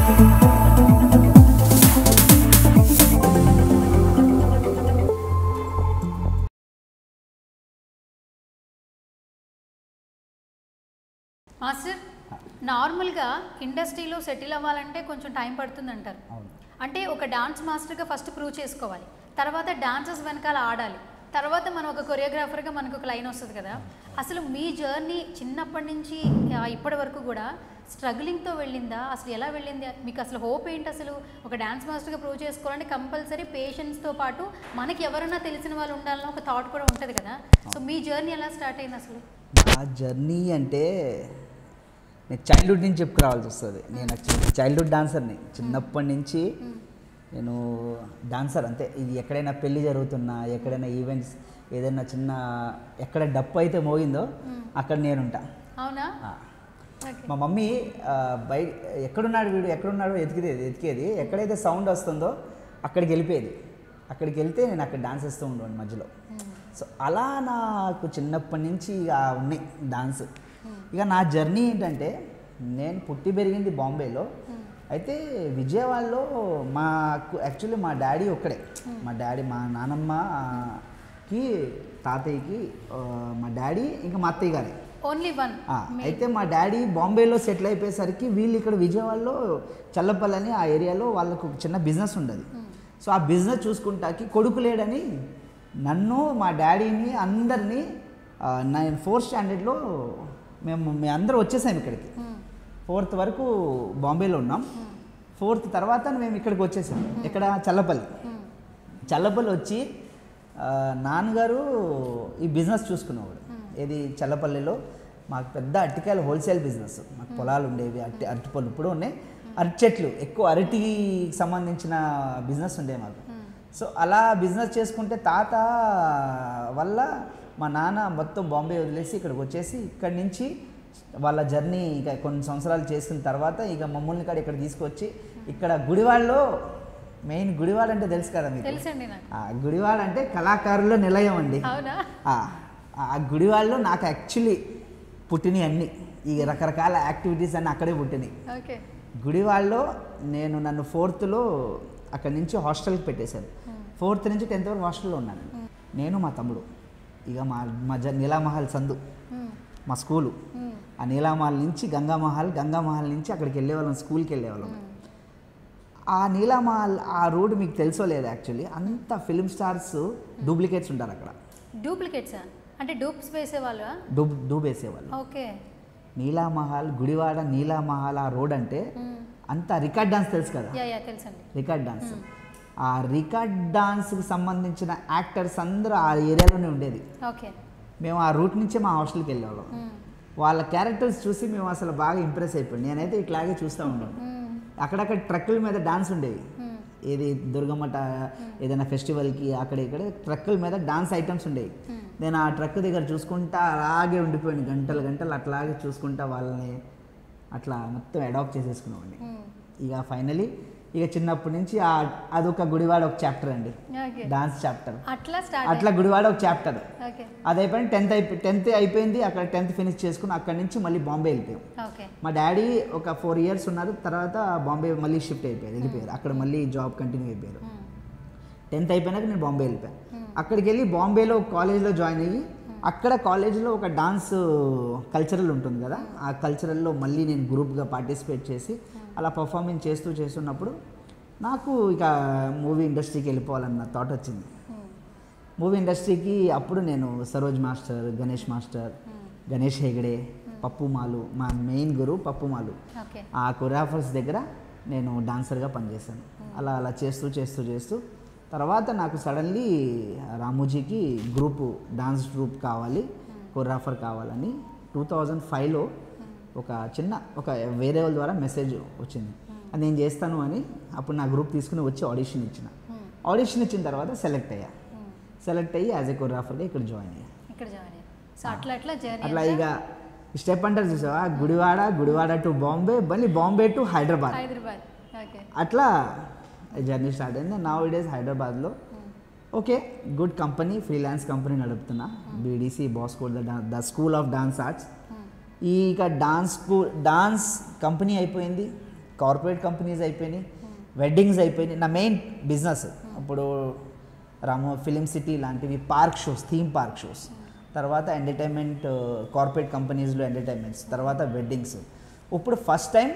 Master నార్మల్గా ఇండస్ట్రీలో settle అవ్వాలంటే కొంచెం టైం పడుతుంది అంటారు అవును అంటే ఒక డాన్స్ మాస్టర్గా ఫస్ట్ ప్రూవ్ చేసుకోవాలి తర్వాత డాన్సెస్ వెనకాల ఆడాలి తర్వాత మనం ఒక కొరియోగ్రాఫర్గా మనకు ఒక లైన్ వస్తుంది కదా అసలు మీ జర్నీ చిన్నప్పటి నుంచి ఆ, ఇప్పటి వరకు కూడా స్ట్రగ్లింగ్తో వెళ్ళిందా అసలు ఎలా వెళ్ళింది మీకు అసలు హోప్ ఏంటి అసలు ఒక డాన్స్ మాస్టర్గా ప్రూవ్ చేసుకోవాలంటే కంపల్సరీ పేషెన్స్తో పాటు మనకి ఎవరైనా తెలిసిన వాళ్ళు ఉండాలని ఒక థాట్ కూడా ఉంటుంది కదా సో మీ జర్నీ ఎలా స్టార్ట్ అయింది అసలు నా జర్నీ అంటే నేను చైల్డ్హుడ్ నుంచి చెప్పుకురావాల్సి వస్తుంది నేను యాక్చువల్లీ చైల్డ్హుడ్ డాన్సర్ని చిన్నప్పటి నుంచి నేను డాన్సర్ అంతే ఇది ఎక్కడైనా పెళ్లి జరుగుతున్నా ఎక్కడైనా ఈవెంట్స్ ఏదైనా చిన్న ఎక్కడ డప్పు అయితే మోగిందో అక్కడ నేనుంటా అవునా ఆ. ఓకే మా మమ్మీ ఆ, బయ ఎక్కడున్నాడు వీడు ఎక్కడున్నాడు ఎతికిదేది ఎతికేది ఎక్కడైతే సౌండ్ వస్తుందో అక్కడికి వెళ్ళిపోయేది అక్కడికి వెళ్తే నేను అక్కడ డాన్స్ చేస్తూ ఉండేవాడిని మధ్యలో సో అలా నాకు చిన్నప్పటి నుంచి ఇక ఉన్నాయి డాన్స్ ఇక నా జర్నీ ఏంటంటే నేను పుట్టి పెరిగింది బాంబేలో అయితే విజయవాడలో మాకు యాక్చువల్లీ మా డాడీ ఒక్కడే మా డాడీ మా నానమ్మకి తాతయ్యకి ఆ, మా డాడీ ఇంకా మా అత్తయ్య గారే ఓన్లీ వన్ ఆ, అయితే మా డాడీ బాంబేలో సెటిల్ అయిపోయేసరికి వీళ్ళు ఇక్కడ విజయవాడలో చల్లపల్లి అని ఆ ఏరియాలో వాళ్ళకు ఒక చిన్న బిజినెస్ ఉండదు సో ఆ బిజినెస్ చూసుకుంటాకి కొడుకు లేడని నన్ను మా డాడీని అందరినీ ఆ, నేను ఫోర్త్ స్టాండర్డ్లో మేము మేము అందరూ వచ్చేసాం ఇక్కడికి ఫోర్త్ వరకు బాంబేలో ఉన్నాం ఫోర్త్ తర్వాత మేము ఇక్కడికి వచ్చేసాం ఇక్కడ చల్లపల్లి చల్లపల్లి వచ్చి ఆ, నాన్నగారు ఈ బిజినెస్ చూసుకునేవాడు ఏది చల్లపల్లిలో మాకు పెద్ద అరటికాయల హోల్సేల్ బిజినెస్ మాకు పొలాలు ఉండేవి అరటి అరటిపళ్ళు ఇప్పుడు ఉన్నాయి అరటి చెట్లు ఎక్కువ అరటికి సంబంధించిన బిజినెస్ ఉండే మాకు సో అలా బిజినెస్ చేసుకుంటే తాత వల్ల మా నాన్న మొత్తం బాంబే వదిలేసి ఇక్కడికి వచ్చేసి ఇక్కడి నుంచి వాళ్ళ జర్నీ ఇక కొన్ని సంవత్సరాలు చేసిన తర్వాత ఇక మమ్మల్ని కూడా ఇక్కడ తీసుకొచ్చి ఇక్కడ గుడివాడలో మెయిన్ గుడివాడ అంటే తెలుసు కదా మీకు తెలుసండి నాకు ఆ గుడివాడ అంటే కళాకారుల నిలయం అండి అవునా ఆ, ఆ గుడివాడలో నాకు యాక్చువల్లీ పుట్టినవి అన్నీ ఈ రకరకాల యాక్టివిటీస్ అన్నీ అక్కడే పుట్టినాయి ఓకే గుడివాడలో నేను నన్ను ఫోర్త్లో అక్కడి నుంచి హాస్టల్కి పెట్టేశాను ఫోర్త్ నుంచి టెన్త్ వరకు హాస్టల్లో ఉన్నాను నేను మా తమ్ముడు ఇక మా మా జ నీలామహల్ సందు మా స్కూలు ఆ నీలామహల్ నుంచి గంగామహల్ గంగామహల్ నుంచి అక్కడికి వెళ్ళేవాళ్ళం స్కూల్కి వెళ్ళేవాళ్ళం ఆ నీలామహల్ ఆ రోడ్ మీకు తెలుసో లేదు యాక్చువల్లీ అంత ఫిల్మ్ స్టార్స్ డూప్లికేట్స్ ఉంటారు అక్కడ డూప్లికేట్సా అంటే డూప్స్ వేసేవాళ్ళు డూబ్ డూబ్ వేసేవాళ్ళు ఓకే నీలామహల్ గుడివాడ నీలామహల్ ఆ రోడ్ అంటే అంత రికార్డ్ డాన్స్ తెలుసు కదా యా యా తెలుసండి రికార్డ్ డాన్స్ ఆ రికార్డ్ డాన్స్కి సంబంధించిన యాక్టర్స్ అందరూ ఆ ఏరియాలోనే ఉండేది ఓకే మేము ఆ రూట్ నుంచే మా హాస్టల్కి వెళ్ళేవాళ్ళం వాళ్ళ క్యారెక్టర్స్ చూసి మేము అసలు బాగా ఇంప్రెస్ అయిపోయాం నేనైతే ఇట్లాగే చూస్తూ ఉన్నాను అక్కడక్కడ ట్రక్కుల మీద డాన్స్ ఉండేవి ఏది దుర్గమ్మ ట- ఏదైనా ఫెస్టివల్కి అక్కడ ఇక్కడ ట్రక్కుల మీద డాన్స్ ఐటమ్స్ ఉండేవి నేను ఆ ట్రక్ దగ్గర చూసుకుంటా అలాగే ఉండిపోయాను గంటలు గంటలు అట్లాగే చూసుకుంటా వాళ్ళని అట్లా మొత్తం అడాప్ట్ చేసేసుకున్నామండి ఇక ఫైనలీ ఇక చిన్నప్పటి నుంచి ఆ- అదొక గుడివాడ ఒక చాప్టర్ అండి ఓకే డాన్స్ చాప్టర్ అట్లా స్టార్ట్ అట్లా గుడివాడ ఒక చాప్టర్ ఓకే అది అయిపోయిన టెన్త్ అయిపోయి టెన్త్ అయిపోయింది అక్కడ టెన్త్ ఫినిష్ చేసుకుని అక్కడి నుంచి మళ్ళీ బాంబే వెళ్ళిపోయాం ఓకే మా డాడీ ఒక ఫోర్ ఇయర్స్ ఉన్నారు తర్వాత బాంబే మళ్ళీ షిఫ్ట్ అయిపోయారు వెళ్ళిపోయారు అక్కడ మళ్ళీ జాబ్ కంటిన్యూ అయిపోయారు టెన్త్ అయిపోయినాక నేను బాంబే వెళ్ళిపోయాను అక్కడికి వెళ్ళి బాంబేలో కాలేజ్లో జాయిన్ అయ్యి అక్కడ కాలేజ్లో ఒక డాన్స్ కల్చరల్ ఉంటుంది కదా ఆ కల్చరల్లో మళ్ళీ నేను గ్రూప్గా పార్టిసిపేట్ చేసి అలా పర్ఫార్మెన్స్ చేస్తూ చేస్తున్నప్పుడు నాకు ఇక మూవీ ఇండస్ట్రీకి వెళ్ళిపోవాలన్న థాట్ వచ్చింది మూవీ ఇండస్ట్రీకి అప్పుడు నేను సరోజ్ మాస్టర్ గణేష్ మాస్టర్ గణేష్ హెగడే పప్పు మాలు మా మెయిన్ గురువు పప్పు మాలు ఓకే ఆ కొరియోగ్రాఫర్స్ దగ్గర నేను డాన్సర్గా పనిచేశాను అలా అలా చేస్తూ చేస్తూ చేస్తూ తర్వాత నాకు సడన్లీ రామోజీకి గ్రూపు డాన్స్ గ్రూప్ కావాలి కొరియోగ్రాఫర్ కావాలని టూ థౌజండ్ ఫైవ్లో ఒక చిన్న ఒక వేరే వాళ్ళ ద్వారా మెసేజ్ వచ్చింది అది నేను చేస్తాను అని అప్పుడు నా గ్రూప్ తీసుకుని వచ్చి ఆడిషన్ ఇచ్చిన ఆడిషన్ ఇచ్చిన తర్వాత సెలెక్ట్ అయ్యా సెలెక్ట్ అయ్యి యాజ్ ఏ కొరియోగ్రాఫర్గా ఇక్కడ జాయిన్ అయ్యా ఇక్కడ జాయిన్ అయ్యారు సో అట్లా అట్లా జర్నీ అట్లా ఇక స్టెప్ అంటారు చూసావా గుడివాడ గుడివాడ టు బాంబే మళ్ళీ బాంబే టు హైదరాబాద్ హైదరాబాద్ ఓకే అట్లా జర్నీ స్టార్ట్ అయింది నౌ డేస్ హైదరాబాద్లో okay good company freelance company నడుపుతున్నా బీడీసీ బాస్కోట్ the the school of dance arts ఈ ఇక డాన్స్ స్కూల్ డాన్స్ కంపెనీ అయిపోయింది కార్పొరేట్ కంపెనీస్ అయిపోయినాయి వెడ్డింగ్స్ అయిపోయినాయి నా మెయిన్ బిజినెస్ ఇప్పుడు రామో ఫిలిం సిటీ లాంటివి park shows theme park shows తర్వాత ఎంటర్టైన్మెంట్ కార్పొరేట్ కంపెనీస్లో ఎంటర్టైన్మెంట్స్ తర్వాత వెడ్డింగ్స్ ఇప్పుడు ఫస్ట్ టైం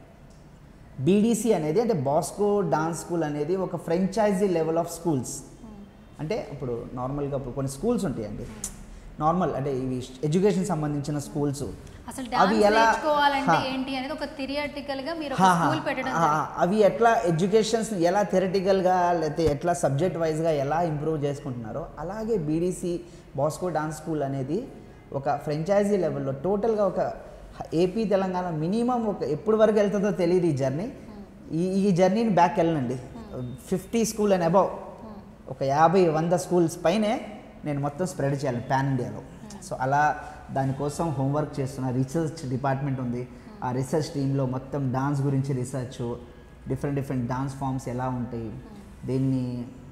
బీడీసీ అనేది అంటే బాస్కో డాన్స్ స్కూల్ అనేది ఒక ఫ్రెంచైజీ లెవెల్ ఆఫ్ స్కూల్స్ అంటే ఇప్పుడు నార్మల్గా ఇప్పుడు కొన్ని స్కూల్స్ ఉంటాయండి నార్మల్ అంటే ఇవి ఎడ్యుకేషన్ సంబంధించిన స్కూల్స్ అసలు అవి డాన్స్ ఎలా- నేర్చుకోవాలంటే హా. ఏంటి అనేది ఒక థిరియాటికల్ గా మీరు ఒక హా, హా. స్కూల్ పెట్టడం ఆ, జరిగింది. అవి ఎట్లా ఎడ్యుకేషన్స్ ఎలా థెరటికల్గా లేకపోతే ఎట్లా సబ్జెక్ట్ వైజ్గా ఎలా ఇంప్రూవ్ చేసుకుంటున్నారో అలాగే బీడీసీ బాస్కో డాన్స్ స్కూల్ అనేది ఒక ఫ్రెంచైజీ లెవెల్లో టోటల్గా ఒక ఏపీ తెలంగాణ మినిమం ఒక ఎప్పుడు వరకు వెళ్తుందో తెలియదు ఈ జర్నీ ఈ ఈ జర్నీని బ్యాక్ వెళ్ళనండి ఫిఫ్టీ స్కూల్ అండ్ అబౌవ్ ఒక యాభై వంద స్కూల్స్ పైనే నేను మొత్తం స్ప్రెడ్ చేయాలి పాన్ ఇండియాలో సో అలా దానికోసం హోంవర్క్ చేస్తున్న రీసెర్చ్ డిపార్ట్మెంట్ ఉంది ఆ రీసెర్చ్ టీంలో మొత్తం డాన్స్ గురించి research different different dance forms ఎలా ఉంటాయి దీన్ని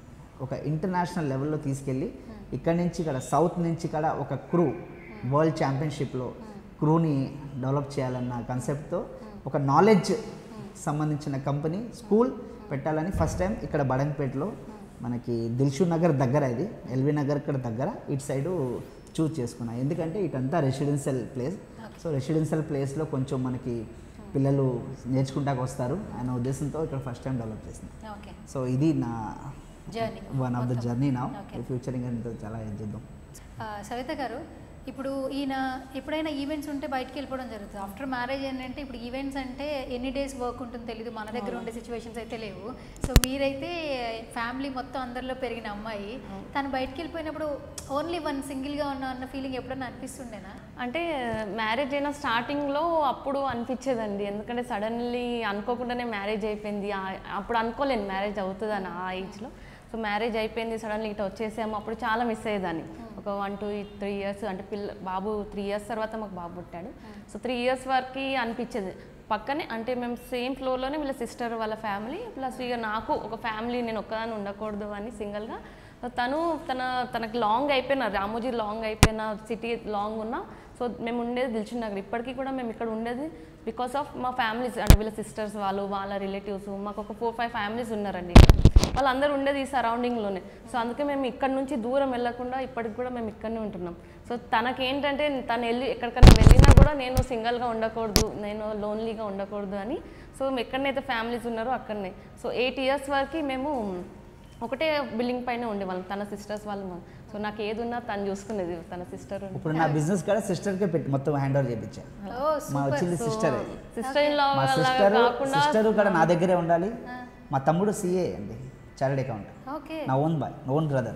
ఒక ఇంటర్నేషనల్ లెవెల్లో తీసుకెళ్ళి ఇక్కడి నుంచి ఇక్కడ సౌత్ నుంచి ఇక్కడ ఒక క్రూ వరల్డ్ ఛాంపియన్షిప్లో క్రూని డెవలప్ చేయాలన్న కాన్సెప్ట్తో ఒక నాలెడ్జ్ సంబంధించిన కంపెనీ స్కూల్ పెట్టాలని ఫస్ట్ టైం ఇక్కడ బడంపేటలో మనకి దిల్షు నగర్ దగ్గర ఇది ఎల్వి నగర్ ఇక్కడ దగ్గర ఇటు సైడు చూస్ చేసుకున్నా ఎందుకంటే ఇటంతా రెసిడెన్షియల్ ప్లేస్ సో రెసిడెన్షియల్ ప్లేస్లో కొంచెం మనకి పిల్లలు నేర్చుకుంటాకు వస్తారు అనే ఉద్దేశంతో ఇక్కడ ఫస్ట్ టైం డెవలప్ చేసింది ఓకే సో ఇది నా journey one of the journey నా Okay. ఫ్యూచర్ ఇంకా చాలా ఎంజాయ్ చేద్దాం ఆ, సవిత గారు ఇప్పుడు ఈయన ఎప్పుడైనా ఈవెంట్స్ ఉంటే బయటికి వెళ్ళిపోవడం జరుగుతుంది ఆఫ్టర్ మ్యారేజ్ ఏంటంటే ఇప్పుడు ఈవెంట్స్ అంటే ఎన్ని డేస్ వర్క్ ఉంటుందో తెలియదు మన దగ్గర ఉండే సిచ్యువేషన్స్ అయితే లేవు సో మీరైతే ఫ్యామిలీ మొత్తం అందరిలో పెరిగిన అమ్మాయి తను బయటికి వెళ్ళిపోయినప్పుడు ఓన్లీ వన్ సింగిల్గా ఉన్న అన్న ఫీలింగ్ ఎప్పుడైనా అనిపిస్తుండేనా అంటే మ్యారేజ్ అయిన స్టార్టింగ్లో అప్పుడు అనిపించేదండి ఎందుకంటే సడన్లీ అనుకోకుండానే మ్యారేజ్ అయిపోయింది ఆ- అప్పుడు అనుకోలేను మ్యారేజ్ అవుతుందని ఆ ఏజ్లో సో మ్యారేజ్ అయిపోయింది సడన్లీ ఇట్లా వచ్చేసాము అప్పుడు చాలా మిస్ అయ్యేదాన్ని ఒక వన్ టూ త్రీ ఇయర్స్ అంటే పిల్ల బాబు త్రీ ఇయర్స్ తర్వాత మాకు బాబు పుట్టాడు సో త్రీ ఇయర్స్ వరకు అనిపించేది పక్కనే అంటే మేము సేమ్ ఫ్లోర్లోనే వీళ్ళ సిస్టర్ వాళ్ళ ఫ్యామిలీ ప్లస్ ఇక నాకు ఒక ఫ్యామిలీ నేను ఒక్కదాన్ని ఉండకూడదు అని సింగిల్గా తను తన తనకి లాంగ్ అయిపోయిన రామోజీ లాంగ్ అయిపోయిన సిటీ లాంగ్ ఉన్న సో మేము ఉండేది దిల్చున్ నగర్ ఇప్పటికీ కూడా మేము ఇక్కడ ఉండేది బికాస్ ఆఫ్ మా ఫ్యామిలీస్ అంటే వీళ్ళ సిస్టర్స్ వాళ్ళు వాళ్ళ రిలేటివ్స్ మాకు ఒక ఫోర్ ఫైవ్ ఫ్యామిలీస్ ఉన్నారండి వాళ్ళందరూ ఉండేది ఈ సరౌండింగ్లోనే సో అందుకే మేము ఇక్కడ నుంచి దూరం వెళ్ళకుండా ఇప్పటికి కూడా మేము ఇక్కడనే ఉంటున్నాం సో తనకేంటంటే తను వెళ్ళి ఎక్కడికైనా వెళ్ళినా కూడా నేను సింగిల్గా ఉండకూడదు నేను లోన్లీగా ఉండకూడదు అని సో ఎక్కడనైతే ఫ్యామిలీస్ ఉన్నారో అక్కడనే సో ఎయిట్ ఇయర్స్ వరకు మేము ఒకటే బిల్డింగ్ పైన ఉండేవాళ్ళం తన సిస్టర్స్ వాళ్ళు సో నాకు ఏది ఉన్నా తను చూసుకునేది తన సిస్టర్ ఇప్పుడు నా బిజినెస్ కూడా సిస్టర్కే పెట్టి మొత్తం హ్యాండ్ ఓవర్ చేయించా ఓ మా సూపర్ వచ్చింది సిస్టర్ సిస్టర్ ఇన్ లా మా సిస్టర్ కాకుండా సిస్టర్ కూడా నా దగ్గరే ఉండాలి మా తమ్ముడు సిఏ అండి చార్టెడ్ అకౌంట్ ఓకే నా own boy own brother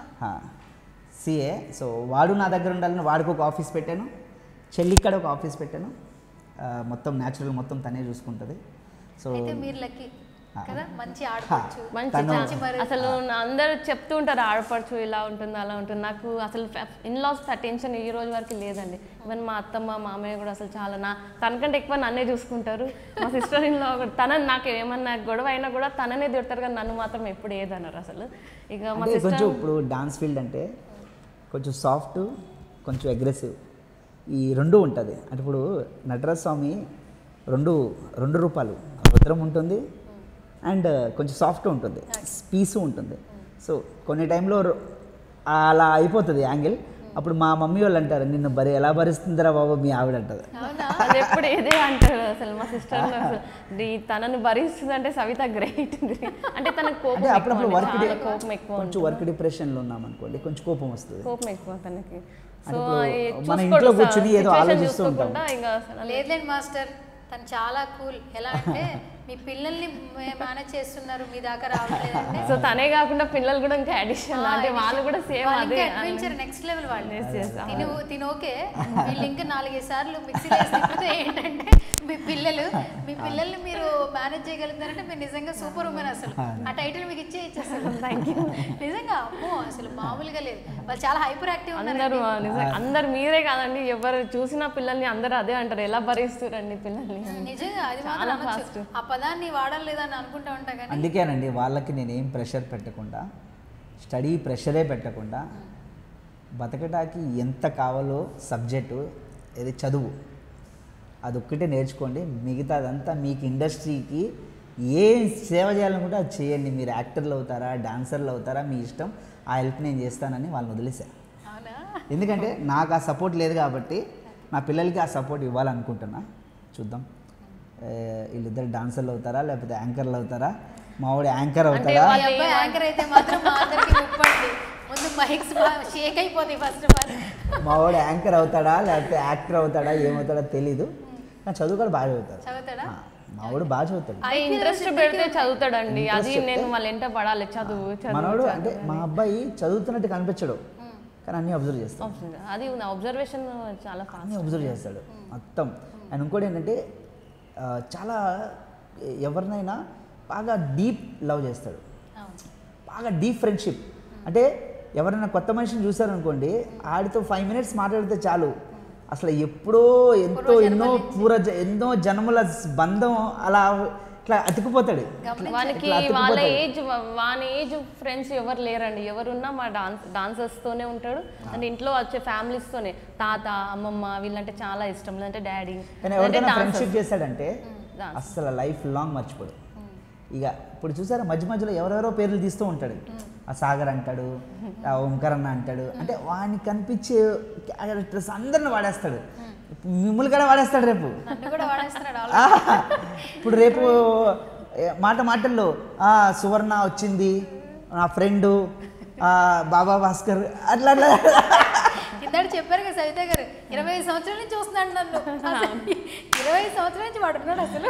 CA so వాడు నా దగ్గర ఉండాలని వాడికి ఒక ఆఫీస్ పెట్టాను చెల్లిక్కడ ఒక ఆఫీస్ పెట్టాను ఆ, మొత్తం న్యాచురల్ మొత్తం తనే చూసుకుంటుంది సో అయితే మీరు లక్కీ ఆ. కదా మంచి ఆడుకోవచ్చు మంచి తను- మంచి మరి అసలు నా అందరూ చెప్తూ ఉంటారు ఆడపడుచు ఇలా ఉంటుంది అలా ఉంటుంది నాకు అసలు ఇన్లాస్ టెన్షన్ ఈ రోజు వరకు లేదండి ఈవెన్ మా అత్తమ్మ మామయ్య కూడా అసలు చాలా నా తనకంటే ఎక్కువ నన్నే చూసుకుంటారు మా సిస్టర్ ఇన్లో తన నాకు ఏమన్నా గొడవ అయినా కూడా తననే తిడతారు కానీ నన్ను మాత్రం ఎప్పుడు ఏదన్నారు అసలు ఇక మా అంటే కొంచెం సిస్టర్ ఇప్పుడు డాన్స్ ఫీల్డ్ అంటే కొంచెం సాఫ్ట్ కొంచెం అగ్రెసివ్ ఈ రెండు ఉంటుంది అంటే ఇప్పుడు నటరాజ స్వామి రెండు రెండు రూపాలు రుద్రం ఉంటుంది అండ్ కొంచెం సాఫ్ట్ ఉంటుంది పీసు ఉంటుంది సో కొన్ని టైంలో రొ- అలా అయిపోతుంది యాంగిల్ అప్పుడు మా మమ్మీ వాళ్ళు అంటారు నిన్ను బరి ఎలా భరిస్తుందిరా బాబు మీ ఆవిడ అంటది అవునా అది ఎప్పుడు ఇదే అంటారు అసలు మా సిస్టర్ అసలు ది- తనని భరిస్తుంది అంటే సవిత గ్రేట్ అంటే తనకు కోపం అంటే అప్పుడప్పుడు ఎక్కువ వర్క్ అండి. చాలా కోపం ఎక్కువ కొంచెం వర్క్ డిప్రెషన్లో ఉన్నాం అనుకోండి కొంచెం కోపం వస్తుంది కోపం ఎక్కువ తనకి అంటే సో ఇప్పుడు మన ఇంట్లో కూర్చుని ఏదో ఆలోచిస్తూ ఉంటాం. ఇంకా అసలు లేదులేండి మాస్టర్ తను చాలా కూల్ ఎలా అంటే మీ పిల్లల్ని మేనేజ్ చేస్తున్నారు మీ దాకా రావట్లేదంటే సో తనే కాకుండా పిల్లలు కూడా ఇంకా అడిషన్ అంటే వాళ్ళు కూడా సేమ్ అదే అడ్వెంచర్ నెక్స్ట్ లెవెల్ వాళ్ళు Yes, yes, తిను తిను ఓకే వీళ్ళు ఇంకా నాలుగైదు సార్లు మిక్సీలో వేసి తిప్పితే ఏంటంటే మీ పిల్లలు మీ పిల్లల్ని మీరు మేనేజ్ చేయగలుగుతారంటే మీరు నిజంగా సూపర్ ఉమెన్ అసలు ఆ టైటిల్ మీకు ఇచ్చే ఇచ్చేస్తారు నిజంగా అమ్మో అసలు మామూలుగా లేదు వాళ్ళు చాలా హైపర్ యాక్టివ్ అందరూ ఉన్నారు నిజంగా అందరు మీరే కాదండి ఎవరు చూసిన పిల్లల్ని అందరూ అదే అంటారు ఎలా భరిస్తారండి పిల్లల్ని నిజంగా అది మాత్రం చాలా అనొచ్చు ఆ పదాన్ని వాడాలి లేదా అని అనుకుంటా ఉంటా కానీ అందుకేనండి వాళ్ళకి నేనేం ప్రెషర్ పెట్టకుండా స్టడీ ప్రెషరే పెట్టకుండా బతకటానికి ఎంత కావాలో సబ్జెక్టు ఇది చదువు అదొక్కటే నేర్చుకోండి మిగతాదంతా మీకు ఇండస్ట్రీకి ఏం సేవ చేయాలనుకుంటే అది చేయండి మీరు యాక్టర్లు అవుతారా డాన్సర్లు అవుతారా మీ ఇష్టం ఆ హెల్ప్ నేను చేస్తానని వాళ్ళని వదిలేశాను అవునా ఎందుకంటే నాకు ఆ సపోర్ట్ లేదు కాబట్టి నా పిల్లలకి ఆ సపోర్ట్ ఇవ్వాలనుకుంటున్నా చూద్దాం ఏ, వీళ్ళిద్దరు డాన్సర్లు అవుతారా లేకపోతే యాంకర్లు అవుతారా మావాడు యాంకర్ అవుతారా ఈ అబ్బాయి యాంకర్ అయితే మాత్రం మా అందరికి ముప్పండి ముందు మైక్స్ షేక్ అయిపోతాయి ఫస్ట్ ఆఫ్ ఆల్ మావాడు యాంకర్ అవుతాడా లేకపోతే యాక్టర్ అవుతాడా ఏమవుతాడో తెలీదు కానీ చదువు కూడా బాగా చదువుతాడు చదువుతాడా ఆ, మావాడు బాగా చదువుతాడు అది ఇంట్రెస్ట్ పెడితే చదువుతాడండి అది నేను వాళ్ళ ఎంట పడాలి చదువు చదువు మనోడు అంటే మా అబ్బాయి చదువుతున్నట్టు కనిపించడు కానీ అన్నీ అబ్జర్వ్ చేస్తాడు Observe- అది అబ్జర్వేషన్ చాలా ఫాస్ట్ అన్నీ అబ్జర్వ్ చేస్తాడు మొత్తం అండ్ ఇంకోటి ఏంటంటే ఆ, చాలా ఎవరినైనా బాగా డీప్ లవ్ చేస్తాడు అవును బాగా డీప్ ఫ్రెండ్షిప్ అంటే ఎవరైనా కొత్త మనిషిని చూసారనుకోండి ఆడితో ఫైవ్ మినిట్స్ మాట్లాడితే చాలు అసలు ఎప్పుడో ఎంతో ఎన్నో పూర జ- ఎన్నో జన్మల బంధం అలా ఇట్లా అతుకుపోతాడు వానికి ఇట్లా వాళ్ళ అతుక్కుపోతాడు. ఏజ్ వాని ఏజ్ ఫ్రెండ్స్ ఎవరు లేరండి ఎవరున్నా మా డాన్స్ డాన్సర్స్ తోనే ఉంటాడు అంటే ఇంట్లో వచ్చే ఫ్యామిలీస్ తోనే తాత అమ్మమ్మ వీళ్ళంటే చాలా ఇష్టం లేదంటే డాడీ కానీ ఎవరికైనా ఫ్రెండ్షిప్ చేశాడంటే అస్సలు లైఫ్ లాంగ్ మర్చిపోడు ఇక ఇప్పుడు చూసారా మధ్య మధ్యలో ఎవరెవరో పేర్లు తీస్తూ ఉంటాడు ఆ సాగర్ అంటాడు ఆ ఓంకర్ అన్న అంటాడు అంటే వానికి కనిపించే క్యారెక్టర్స్ అందరిని వాడేస్తాడు మిమ్మల్ని కూడా వాడేస్తాడు రేపు నన్ను కూడా వాడేస్తున్నాడు ఆ, ఇప్పుడు రేపు ఏ, మాట మాటల్లో ఆ, సువర్ణ వచ్చింది నా ఫ్రెండు బాబా భాస్కర్ అట్లా అట్లా ఇందాక చెప్పారు కదా సవిత గారు ఇరవై ఐదు సంవత్సరాల నుంచి చూస్తున్నాడు నన్ను అసలు ఇరవై ఐదు సంవత్సరాల నుంచి వాడుతున్నాడు అసలు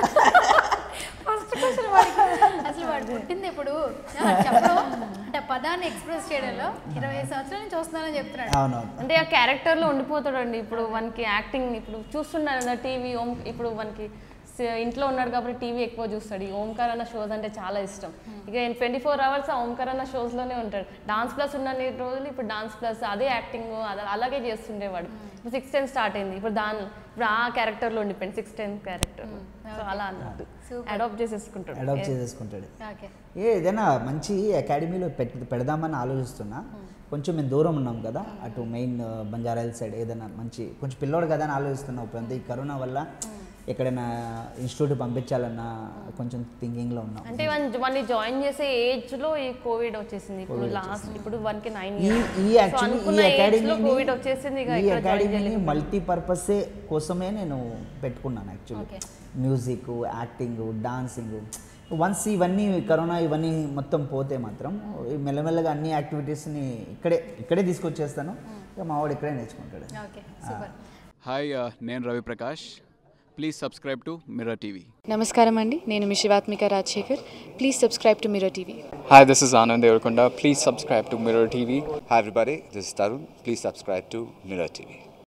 ఫస్ట్ క్వశ్చన్ వాడికి అసలు వాడు పుట్టింది ఇప్పుడు ఆ, చెప్పడం అంటే ఆ పదాన్ని ఎక్స్ప్రెస్ చేయడంలో ఇరవై ఐదు సంవత్సరాల నుంచి చూస్తున్నానని చెప్తున్నాడు అవునవును అంటే ఆ క్యారెక్టర్లో ఉండిపోతాడండి ఇప్పుడు మనకి యాక్టింగ్ ఇప్పుడు చూస్తున్నాడు కదా టీవీ ఓం ఇప్పుడు మనకి స- ఇంట్లో ఉన్నాడు కాబట్టి టీవీ ఎక్కువ చూస్తాడు ఈ ఓంకార్ అన్న షోస్ అంటే చాలా ఇష్టం ఇక ట్వంటీ ఫోర్ అవర్స్ ఆ ఓంకార్ అన్న షోస్లోనే ఉంటాడు డాన్స్ ప్లస్ ఉన్న రోజులు ఇప్పుడు డాన్స్ ప్లస్ అదే యాక్టింగ్ అలాగే చేస్తుండేవాడు ఇప్పుడు సిక్స్ టెన్ స్టార్ట్ అయింది ఇప్పుడు దాని ఇప్పుడు ఆ క్యారెక్టర్లో ఉండిపోయింది సిక్స్ టెన్ క్యారెక్టర్ సో అలా అన్నట్టు అడాప్ట్ చేసేసుకుంటాడు అడాప్ట్ చేసేసుకుంటాడు ఓకే ఏ ఏదైనా మంచి అకాడమీలో పెట్ పెడదామని ఆలోచిస్తున్నా కొంచెం మేము దూరం ఉన్నాం కదా అటు మెయిన్ బంజారా హిల్స్ సైడ్ ఏదైనా మంచి కొంచెం పిల్లోడు కదా అని ఆలోచిస్తున్నాం ఇప్పుడు అంతా ఈ కరోనా వల్ల ఎక్కడైనా ఇన్స్టిట్యూట్ పంపించాలన్నా కొంచెం థింకింగ్లో ఉన్నాం అంటే వన్ జాయిన్ చేసే ఏజ్ లో ఈ కోవిడ్ వచ్చేసింది ఇప్పుడు లాస్ట్ ఇప్పుడు వన్ కి నైన్ ఈ ఈ యాక్చువల్లీ ఈ అకాడమీని కోవిడ్ వచ్చేసింది ఇక ఈ ఎక్కడ join అకాడమీని మల్టీపర్పసే కోసమే నేను పెట్టుకున్నాను actually Okay. Music acting dancing once ఇవన్నీ కరోనా ఇవన్నీ మొత్తం పోతే మాత్రం ఈ మెల్లమెల్లగా అన్ని యాక్టివిటీస్ని ఇక్కడే ఇక్కడే తీసుకొచ్చేస్తాను ఇక మా వాడు ఇక్కడే నేర్చుకుంటాడు ఓకే సూపర్ హాయ్ uh, నేను Ravi Prakash please subscribe to Mirror TV నమస్కారం అండి నేను మీ Shivathmika Rajasekhar please subscribe to Mirror TV Hi, this is Anand Devarkonda. Please subscribe to Mirror TV. Hi everybody, this is Tarun. Please subscribe to Mirror TV.